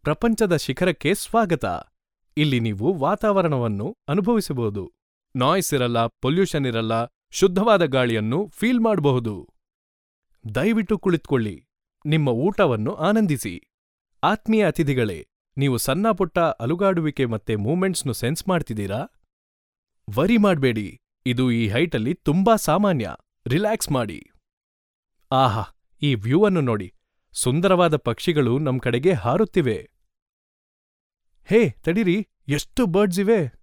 ಪ್ರಪಂಚದ ಶಿಖರಕ್ಕೆ ಸ್ವಾಗತ ಇಲ್ಲಿ ನೀವು ವಾತಾವರಣವನ್ನು ಅನುಭವಿಸಬಹುದು ನಾಯ್ಸ್ ಇರಲ್ಲ ಪೊಲ್ಯೂಷನ್ ಇರಲ್ಲ ಶುದ್ಧವಾದ ಗಾಳಿಯನ್ನು ಫೀಲ್ ಮಾಡಬಹುದು ದಯವಿಟ್ಟು ಕುಳಿತುಕೊಳ್ಳಿ ನಿಮ್ಮ ಊಟವನ್ನು ಆನಂದಿಸಿ ಆತ್ಮೀಯ ಅತಿಥಿಗಳೇ ನೀವು ಸಣ್ಣಪುಟ್ಟ ಅಲುಗಾಡುವಿಕೆ ಮತ್ತೆ ಮೂಮೆಂಟ್ಸ್ನು ಸೆನ್ಸ್ ಮಾಡ್ತಿದ್ದೀರಾ ವರಿ ಮಾಡ್ಬೇಡಿ ಇದು ಈ ಹೈಟಲ್ಲಿ ತುಂಬಾ ಸಾಮಾನ್ಯ ರಿಲ್ಯಾಕ್ಸ್ ಮಾಡಿ ಆಹಾ ಈ ವ್ಯೂ ಅನ್ನು ನೋಡಿ ಸುಂದರವಾದ ಪಕ್ಷಿಗಳು ನಮ್ ಕಡೆಗೆ ಹಾರುತ್ತಿವೆ ಹೇ ತಡೀರಿ ಎಷ್ಟು ಬರ್ಡ್ಸ್ ಇವೆ